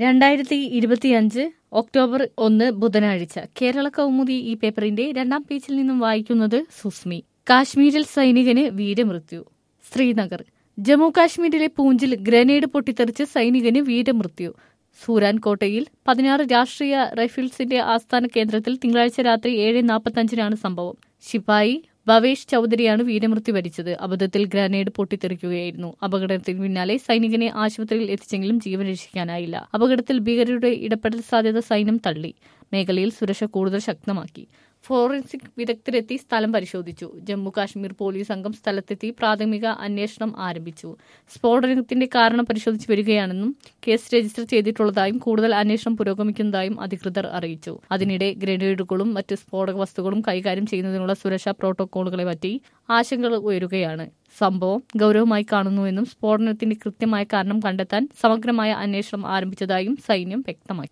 രണ്ടായിരത്തി ഇരുപത്തിയഞ്ച് ഒക്ടോബർ ഒന്ന് ബുധനാഴ്ച കേരള കൗമുദി ഈ പേപ്പറിന്റെ രണ്ടാം പേജിൽ നിന്നും വായിക്കുന്നത് സുസ്മി കാശ്മീരിൽ സൈനികന് വീരമൃത്യു ശ്രീനഗർ ജമ്മു കാശ്മീരിലെ പൂഞ്ചിൽ ഗ്രനേഡ് പൊട്ടിത്തെറിച്ച് സൈനികന് വീരമൃത്യു സൂരാൻ കോട്ടയിൽ പതിനാറ് രാഷ്ട്രീയ റൈഫിൾസിന്റെ ആസ്ഥാന കേന്ദ്രത്തിൽ തിങ്കളാഴ്ച രാത്രി ഏഴ് നാൽപ്പത്തഞ്ചിനാണ് സംഭവം ശിപായി ഭവേഷ് ചൌധരിയാണ് വീരമൃത്യു വരിച്ചത് അബദ്ധത്തിൽ ഗ്രനേഡ് പൊട്ടിത്തെറിക്കുകയായിരുന്നു അപകടത്തിന് പിന്നാലെ സൈനികനെ ആശുപത്രിയിൽ എത്തിച്ചെങ്കിലും ജീവൻ രക്ഷിക്കാനായില്ല അപകടത്തിൽ ഭീകരരുടെ ഇടപെടൽ സാധ്യത സൈന്യം തള്ളി മേഖലയിൽ സുരക്ഷ കൂടുതൽ ശക്തമാക്കി ഫോറൻസിക് വിദഗ്ധരെത്തി സ്ഥലം പരിശോധിച്ചു ജമ്മു കാശ്മീർ പോലീസ് സംഘം സ്ഥലത്തെത്തി പ്രാഥമിക അന്വേഷണം ആരംഭിച്ചു സ്ഫോടനത്തിന്റെ കാരണം പരിശോധിച്ചു വരികയാണെന്നും കേസ് രജിസ്റ്റർ ചെയ്തിട്ടുള്ളതായും കൂടുതൽ അന്വേഷണം പുരോഗമിക്കുന്നതായും അധികൃതർ അറിയിച്ചു അതിനിടെ ഗ്രനേഡുകളും മറ്റ് സ്ഫോടക വസ്തുക്കളും കൈകാര്യം ചെയ്യുന്നതിനുള്ള സുരക്ഷാ പ്രോട്ടോകോളുകളെ പറ്റി ആശങ്കകൾ ഉയരുകയാണ് സംഭവം ഗൌരവമായി കാണുന്നുവെന്നും സ്ഫോടനത്തിന്റെ കൃത്യമായ കാരണം കണ്ടെത്താൻ സമഗ്രമായ അന്വേഷണം ആരംഭിച്ചതായും സൈന്യം വ്യക്തമാക്കി